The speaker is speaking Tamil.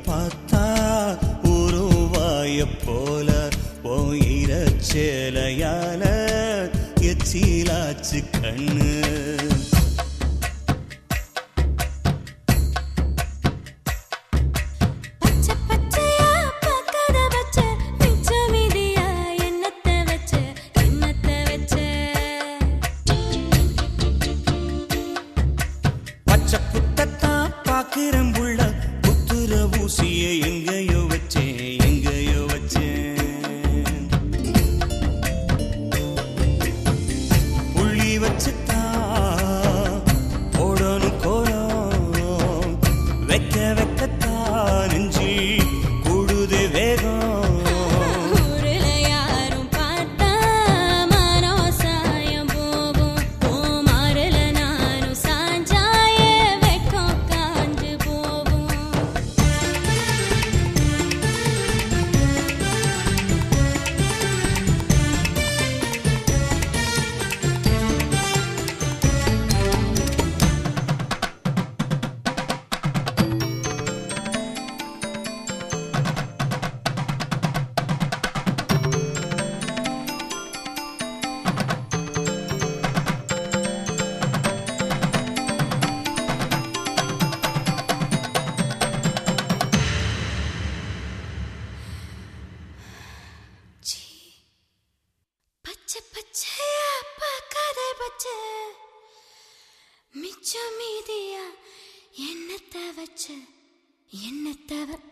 பார்த்தா உருவாய போல போயிர சேலையால எச்சிலாச்சு கண்ணு பச்சை பச்சையா பார்க்காத வச்ச மிச்ச மீதியா எண்ணத்தை வச்ச எண்ணத்தை வச்ச பச்சை புத்தத்தான் பாக்குறேன் புள்ள புத்துர ஊசிய எங்கேயோ வச்சேன் எங்கேயோ வச்சேன் புள்ளி வச்சுத்தான் போடணும் கோலம் வைக்க வைக்கத்தான் நெஞ்சி கூடுது வேகம் ஊருல யாரும் பார்த்தா மனம் சாயம் போகும் பூமாருல நானும் சாஞ்சாய வெட்கம் காஞ்சு போகும் சீ. பச்சை பச்சையா பார்க்காத பச்சை மிச்சம் மீதியா எண்ணத்தை வச்ச எண்ணத்தை வ-